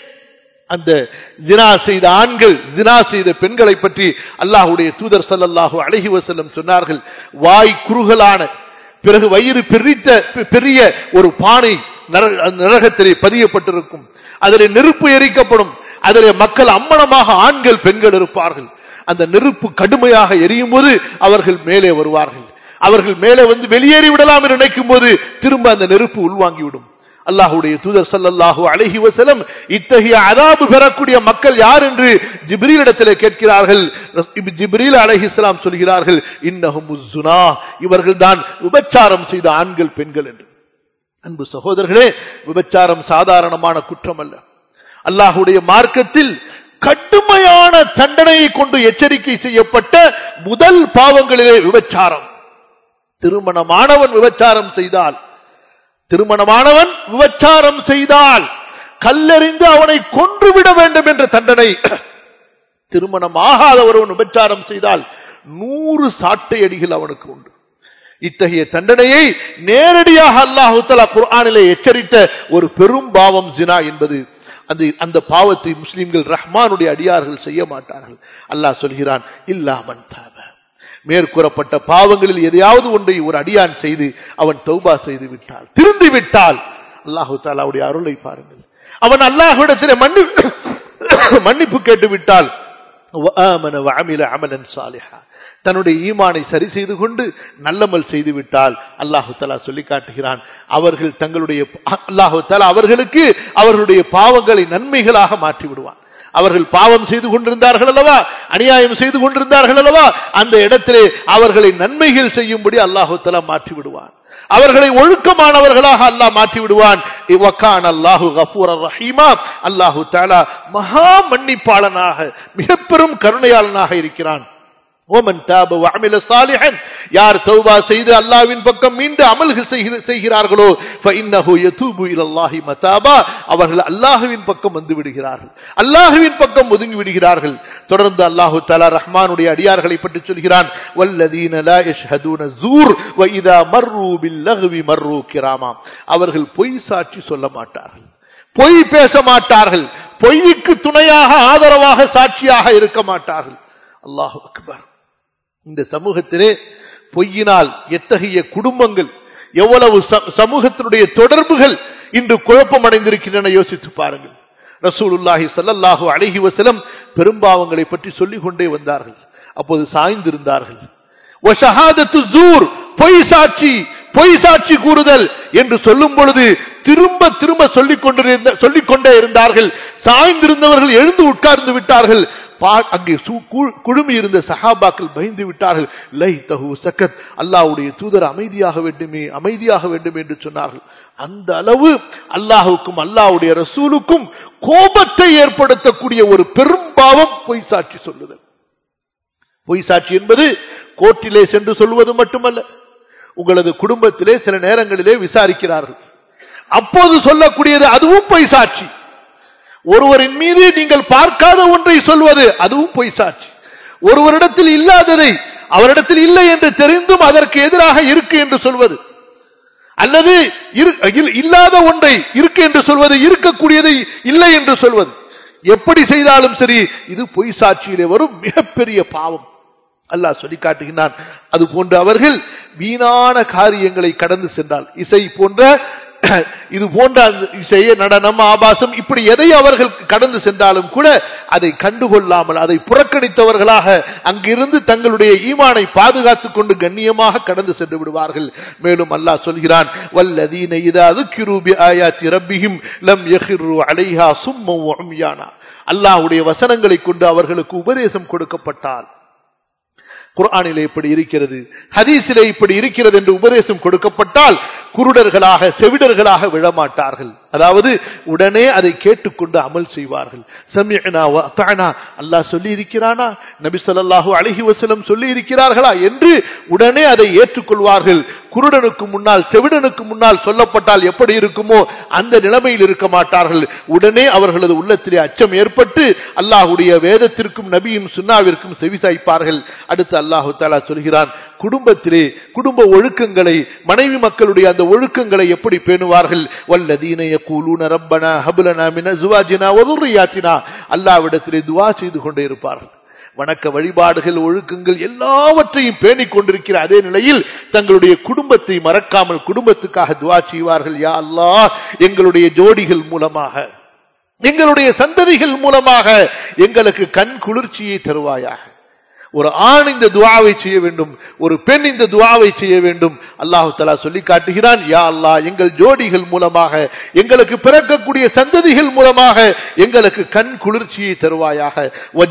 அந்த ஜினா செய்த ஆண்கள் ஜினா செய்த பெண்களை பற்றி அல்லாஹ்வுடைய தூதர் ஸல்லல்லாஹு அலைஹி வஸல்லம் சொன்னார்கள் வாய் குறுகலான பிறகு வயிறு பெரித்த பெரிய ஒரு பானை நர- நரகத்திலே பதியப்பட்டிருக்கும் அதில் நெருப்பு எரிக்கப்படும் அதிலே மக்கள் அம்மனமாக ஆண்கள் பெண்கள் இருப்பார்கள் அந்த நெருப்பு கடுமையாக எரியும் போது அவர்கள் மேலே வருவார்கள் அவர்கள் மேலே வந்து வெளியேறி விடலாம் என்று நினைக்கும் போது திரும்ப அந்த நெருப்பு உள்வாங்கிவிடும் அல்லாஹுடைய தூதர் ஸல்லல்லாஹு அலைஹி வஸல்லம் இத்தகைய அதாபு பெறக்கூடிய மக்கள் யார் என்று ஜிப்ரீல் இடத்திலே கேட்கிறார்கள் ஜிப்ரீல் அலைஹிஸ்ஸலாம் சொல்கிறார்கள் இன்னஹும் உஸ்ஸுனா இவர்கள் தான் விபச்சாரம் செய்த ஆண்கள் பெண்கள் என்று அன்பு சகோதரர்களே விபச்சாரம் சாதாரணமான குற்றம் அல்ல அல்லாஹுடைய மார்க்கத்தில் கடுமையான தண்டனையை கொண்டு எச்சரிக்கை செய்யப்பட்ட முதல் பாவங்களிலே விபச்சாரம் திருமணமானவன் விபச்சாரம் செய்தால் திருமணமானவன் விபச்சாரம் செய்தால் கல்லெறிந்து அவனை கொன்றுவிட வேண்டும் என்ற தண்டனை திருமணமாகாத ஒருவன் விபச்சாரம் செய்தால் நூறு சாட்டை அடிகள் அவனுக்கு உண்டு இத்தகைய தண்டனையை நேரடியாக அல்லாஹு தலா குர்ஆனிலே எச்சரித்த ஒரு பெரும் பாவம் ஜினா என்பது அந்த அந்த பாவத்தை முஸ்லிம்கள் ரஹ்மானுடைய அடியார்கள் செய்ய மாட்டார்கள் அல்லாஹ் சொல்கிறான் இல்லாமன் தாப மேற்கூறப்பட்ட பாவங்களில் எதையாவது ஒன்றை ஒரு அடியான் செய்து அவன் தௌபா செய்து விட்டால் திருந்து விட்டால் அல்லாஹு தாலாவுடைய அருளை பாருங்கள் அவன் அல்லாஹுடத்திலே மன்னி மன்னிப்பு கேட்டு விட்டால் وآمن وعمل عملا صالحا தன்னுடைய ஈமானை சரி செய்து கொண்டு நல்லமல் செய்து விட்டால் அல்லாஹு தலா சொல்லி காட்டுகிறான் அவர்கள் தங்களுடைய அல்லாஹு தலா அவர்களுக்கு அவர்களுடைய பாவங்களை நன்மைகளாக மாற்றி விடுவான் அவர்கள் பாவம் செய்து கொண்டிருந்தார்கள் அல்லவா அநியாயம் செய்து கொண்டிருந்தார்கள் அல்லவா அந்த இடத்திலே அவர்களை நன்மைகள் செய்யும்படி அல்லாஹு தலா மாற்றி விடுவான் அவர்களை ஒழுக்கமானவர்களாக அல்லாஹ் மாற்றி விடுவான் இவக்கான் அல்லாஹு கபூர் ரஹீமா அல்லாஹு தாலா மகா மன்னிப்பாளனாக மிக பெரும் கருணையாளனாக இருக்கிறான் ஓமன் தாப அமில சாலிஹன் யார் தௌபா செய்து அல்லாவின் பக்கம் மீண்டு அமல்கள் செய்கிறார்களோ ஃபஇன்னஹு யதூபு இலல்லாஹி மதாபா அவர்கள் அல்லாஹ்வின் பக்கம் வந்து விடுகிறார்கள் அல்லாஹ்வின் பக்கம் ஒதுங்கி விடுகிறார்கள் தொடர்ந்து அல்லாஹு தஆலா ரஹ்மானுடைய அடியார்களை பற்றி சொல்கிறான் வல்லதீன லா யஷ்ஹதூன ஜூர் வ இதா மர்ரு பில் லஹ்வி மர்ரு கிராமா அவர்கள் பொய் சாட்சி சொல்ல மாட்டார்கள் பொய் பேச மாட்டார்கள் பொய்க்கு துணையாக ஆதரவாக சாட்சியாக இருக்க மாட்டார்கள் அல்லாஹு அக்பர் இந்த சமூகத்திலே பொய்யினால் எத்தகைய குடும்பங்கள் எவ்வளவு சமூகத்தினுடைய தொடர்புகள் இன்று குழப்பம் அடைந்திருக்கின்றன யோசித்து பாருங்கள் ரசூலுல்லாஹி சல்லல்லாஹு அழகி வசலம் பெரும்பாவங்களை பற்றி சொல்லிக் கொண்டே வந்தார்கள் அப்போது சாய்ந்திருந்தார்கள் பொய் சாட்சி பொய் சாட்சி கூறுதல் என்று சொல்லும் பொழுது திரும்ப திரும்ப சொல்லிக் கொண்டிருந்த சொல்லிக் கொண்டே இருந்தார்கள் சாய்ந்திருந்தவர்கள் எழுந்து உட்கார்ந்து விட்டார்கள் அங்கே குழுமி இருந்த சஹாபாக்கள் பயந்து விட்டார்கள் லை தகு சக்கத் அல்லாவுடைய தூதர் அமைதியாக வேண்டுமே அமைதியாக வேண்டும் என்று சொன்னார்கள் அந்த அளவு அல்லாஹுக்கும் அல்லாவுடைய ரசூலுக்கும் கோபத்தை ஏற்படுத்தக்கூடிய ஒரு பெரும்பாவம் பொய் சாட்சி சொல்லுதல் பொய் சாட்சி என்பது கோர்ட்டிலே சென்று சொல்வது மட்டுமல்ல உங்களது குடும்பத்திலே சில நேரங்களிலே விசாரிக்கிறார்கள் அப்போது சொல்லக்கூடியது அதுவும் பொய் சாட்சி ஒருவரின் மீது நீங்கள் பார்க்காத ஒன்றை சொல்வது அதுவும் பொய் சாட்சி ஒருவரிடத்தில் இல்லாததை அவரிடத்தில் இல்லை என்று தெரிந்தும் அதற்கு எதிராக இருக்கு என்று சொல்வது அல்லது இல்லாத ஒன்றை இருக்கு என்று சொல்வது இருக்கக்கூடியதை இல்லை என்று சொல்வது எப்படி செய்தாலும் சரி இது பொய் சாட்சியிலே வரும் மிகப்பெரிய பாவம் அல்லாஹ் சொல்லி காட்டுகின்றான் அது போன்ற அவர்கள் வீணான காரியங்களை கடந்து சென்றால் இசை போன்ற இது போன்ற இசைய நடனம் ஆபாசம் இப்படி எதை அவர்கள் கடந்து சென்றாலும் கூட அதை கண்டுகொள்ளாமல் அதை புறக்கணித்தவர்களாக அங்கிருந்து தங்களுடைய ஈமானை பாதுகாத்துக் கொண்டு கண்ணியமாக கடந்து சென்று விடுவார்கள் மேலும் அல்லாஹ் சொல்கிறான் வல்லதீன இதாவது கிரூபி ஆயாத்தி ரப்பிஹிம் லம் யஹிரு அலைஹா சும்மம் அல்லாஹ்வுடைய வசனங்களை கொண்டு அவர்களுக்கு உபதேசம் கொடுக்கப்பட்டால் குர்ஆனிலே இப்படி இருக்கிறது ஹதீஸிலே இப்படி இருக்கிறது என்று உபதேசம் கொடுக்கப்பட்டால் குருடர்களாக செவிடர்களாக விழமாட்டார்கள் அதாவது உடனே அதை கேட்டுக்கொண்டு அமல் செய்வார்கள் அல்லாஹ் சொல்லி இருக்கிறானா நபி சொல்லாஹு அழகி வசலம் சொல்லி இருக்கிறார்களா என்று உடனே அதை ஏற்றுக்கொள்வார்கள் குருடனுக்கு முன்னால் செவிடனுக்கு முன்னால் சொல்லப்பட்டால் எப்படி இருக்குமோ அந்த நிலைமையில் இருக்க மாட்டார்கள் உடனே அவர்களது உள்ளத்திலே அச்சம் ஏற்பட்டு அல்லாஹுடைய வேதத்திற்கும் நபியும் சுன்னாவிற்கும் செவிசாய்ப்பார்கள் அடுத்து அல்லாஹு தாலா சொல்கிறான் குடும்பத்திலே குடும்ப ஒழுக்கங்களை மனைவி மக்களுடைய அந்த ஒழுக்கங்களை எப்படி பேணுவார்கள் வல்லதீனைய கூலூன ரப்பனா ஹபுலனா மின ஜுவாஜினா ஒதுரியாச்சினா அல்லாவிடத்திலே துவா செய்து கொண்டே இருப்பார்கள் வணக்க வழிபாடுகள் ஒழுக்கங்கள் எல்லாவற்றையும் பேணிக் கொண்டிருக்கிற அதே நிலையில் தங்களுடைய குடும்பத்தை மறக்காமல் குடும்பத்துக்காக துவா செய்வார்கள் யா அல்லாஹ் எங்களுடைய ஜோடிகள் மூலமாக எங்களுடைய சந்ததிகள் மூலமாக எங்களுக்கு கண் குளிர்ச்சியை தருவாயாக ஒரு ஆண் இந்த துவாவை செய்ய வேண்டும் ஒரு பெண் இந்த துவாவை செய்ய வேண்டும் அல்லாஹு தலா சொல்லி காட்டுகிறான் யா அல்லாஹ் எங்கள் ஜோடிகள் மூலமாக எங்களுக்கு பிறக்கக்கூடிய சந்ததிகள் மூலமாக எங்களுக்கு கண் குளிர்ச்சியை தருவாயாக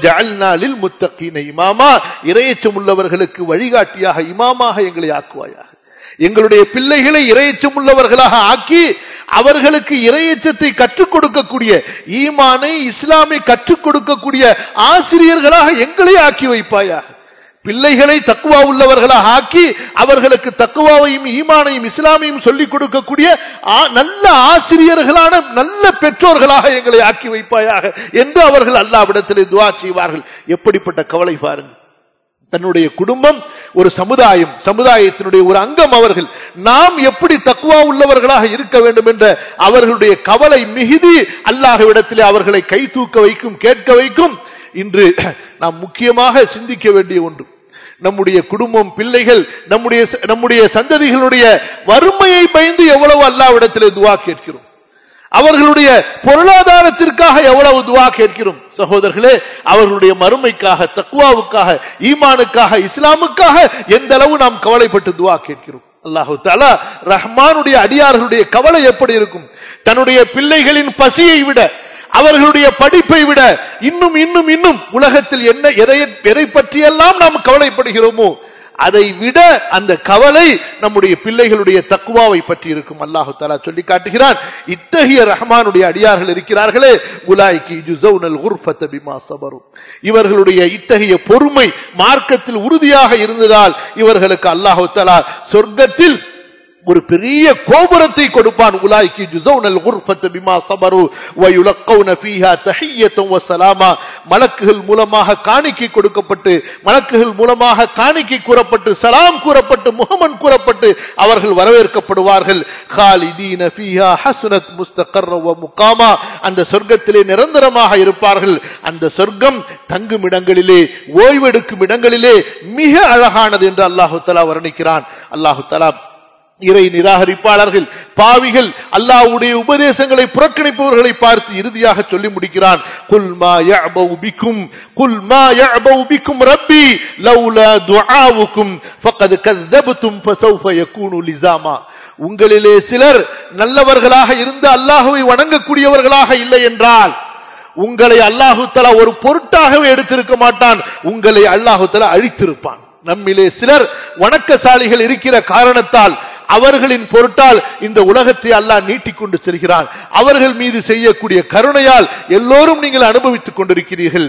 லில் முத்தகீன இமாமா இரையச்சம் உள்ளவர்களுக்கு வழிகாட்டியாக இமாமாக எங்களை ஆக்குவாயாக எங்களுடைய பிள்ளைகளை இரையச்சம் உள்ளவர்களாக ஆக்கி அவர்களுக்கு இரையச்சத்தை கற்றுக் கொடுக்கக்கூடிய ஈமானை இஸ்லாமை கற்றுக் கொடுக்கக்கூடிய ஆசிரியர்களாக எங்களை ஆக்கி வைப்பாயாக பிள்ளைகளை தக்குவா உள்ளவர்களாக ஆக்கி அவர்களுக்கு தக்குவாவையும் ஈமானையும் இஸ்லாமையும் சொல்லிக் கொடுக்கக்கூடிய நல்ல ஆசிரியர்களான நல்ல பெற்றோர்களாக எங்களை ஆக்கி வைப்பாயாக என்று அவர்கள் அல்லாவிடத்திலே துவா செய்வார்கள் எப்படிப்பட்ட கவலை பாருங்கள் தன்னுடைய குடும்பம் ஒரு சமுதாயம் சமுதாயத்தினுடைய ஒரு அங்கம் அவர்கள் நாம் எப்படி தக்குவா உள்ளவர்களாக இருக்க வேண்டும் என்ற அவர்களுடைய கவலை மிகுதி அல்லாஹ்விடத்திலே அவர்களை கை தூக்க வைக்கும் கேட்க வைக்கும் இன்று நாம் முக்கியமாக சிந்திக்க வேண்டிய ஒன்று நம்முடைய குடும்பம் பிள்ளைகள் நம்முடைய நம்முடைய சந்ததிகளுடைய வறுமையை பயந்து எவ்வளவு அல்லாவிடத்திலே துவா கேட்கிறோம் அவர்களுடைய பொருளாதாரத்திற்காக எவ்வளவு துவா கேட்கிறோம் சகோதரர்களே அவர்களுடைய மறுமைக்காக தக்குவாவுக்காக ஈமானுக்காக இஸ்லாமுக்காக எந்த அளவு நாம் கவலைப்பட்டு துவா கேட்கிறோம் அல்லாஹு தாலா ரஹ்மானுடைய அடியார்களுடைய கவலை எப்படி இருக்கும் தன்னுடைய பிள்ளைகளின் பசியை விட அவர்களுடைய படிப்பை விட இன்னும் இன்னும் இன்னும் உலகத்தில் என்ன எதை எதை பற்றியெல்லாம் நாம் கவலைப்படுகிறோமோ அதை விட அந்த கவலை நம்முடைய பிள்ளைகளுடைய தக்குவாவை பற்றி இருக்கும் அல்லாஹு தாலா சொல்லி காட்டுகிறான் இத்தகைய ரஹ்மானுடைய அடியார்கள் இருக்கிறார்களே உலாய்க்கு ஜுசௌனல் உர்ஃபத்த பிமா சபரும் இவர்களுடைய இத்தகைய பொறுமை மார்க்கத்தில் உறுதியாக இருந்ததால் இவர்களுக்கு அல்லாஹு தாலா சொர்க்கத்தில் ஒரு பெரிய கோபுரத்தை கொடுப்பான் உலாய்க்கு ஜுசௌனல் குர்ஃபத் பிமா சபரு வயுலக்கௌன ஃபீஹா தஹிய்யத்தும் வஸலாமா மலக்குகள் மூலமாக காணிக்கை கொடுக்கப்பட்டு மலக்குகள் மூலமாக காணிக்கை கூறப்பட்டு சலாம் கூறப்பட்டு முகமன் கூறப்பட்டு அவர்கள் வரவேற்கப்படுவார்கள் காலிதீன ஃபீஹா ஹஸ்னத் முஸ்தகர்ர வ முகாமா அந்த சொர்க்கத்திலே நிரந்தரமாக இருப்பார்கள் அந்த சொர்க்கம் தங்கும் இடங்களிலே ஓய்வெடுக்கும் இடங்களிலே மிக அழகானது என்று அல்லாஹு தலா வர்ணிக்கிறான் அல்லாஹு தலா இறை நிராகரிப்பாளர்கள் பாவிகள் அல்லாஹ்வுடைய உபதேசங்களை புறக்கணிப்பவர்களை பார்த்து இறுதியாக சொல்லி முடிக்கிறான் குல்மா யஅபு பிக்கும் குல்மா யஅபு பிக்கும் ரப்பி லௌலா துஆவுக்கும் ஃபகத் கذبتم فسوف يكون لزاما உங்களிலே சிலர் நல்லவர்களாக இருந்து அல்லாஹ்வை வணங்கக்கூடியவர்களாக இல்லை என்றால் உங்களை அல்லாஹு தலா ஒரு பொருட்டாகவே எடுத்திருக்க மாட்டான் உங்களை அல்லாஹு தலா அழித்திருப்பான் நம்மிலே சிலர் வணக்கசாலிகள் இருக்கிற காரணத்தால் அவர்களின் பொருட்டால் இந்த உலகத்தை அல்லாஹ் நீட்டிக் கொண்டு செல்கிறான் அவர்கள் மீது செய்யக்கூடிய கருணையால் எல்லோரும் நீங்கள் அனுபவித்துக் கொண்டிருக்கிறீர்கள்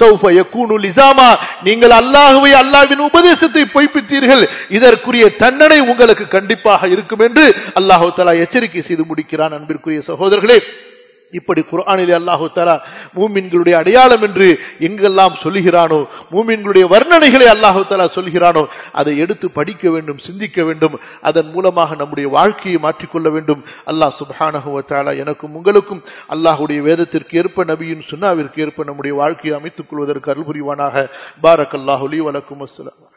நீங்கள் அல்லாஹுவை அல்லாவின் உபதேசத்தை பொய்ப்பித்தீர்கள் இதற்குரிய தண்டனை உங்களுக்கு கண்டிப்பாக இருக்கும் என்று அல்லாஹு தலா எச்சரிக்கை செய்து முடிக்கிறான் அன்பிற்குரிய சகோதரர்களே இப்படி குரானிலே அல்லாஹு தாலா மூமின்களுடைய அடையாளம் என்று எங்கெல்லாம் சொல்லுகிறானோ மூமின்களுடைய வர்ணனைகளை அல்லாஹு தாலா சொல்கிறானோ அதை எடுத்து படிக்க வேண்டும் சிந்திக்க வேண்டும் அதன் மூலமாக நம்முடைய வாழ்க்கையை மாற்றிக்கொள்ள வேண்டும் அல்லாஹ் சுபானஹுவ தாலா எனக்கும் உங்களுக்கும் அல்லாஹுடைய வேதத்திற்கு ஏற்ப நபியின் சுன்னாவிற்கு ஏற்ப நம்முடைய வாழ்க்கையை அமைத்துக் கொள்வதற்கு அருள் புரிவானாக பாரக் அல்லாஹுலி வலக்கும் அஸ்லாம்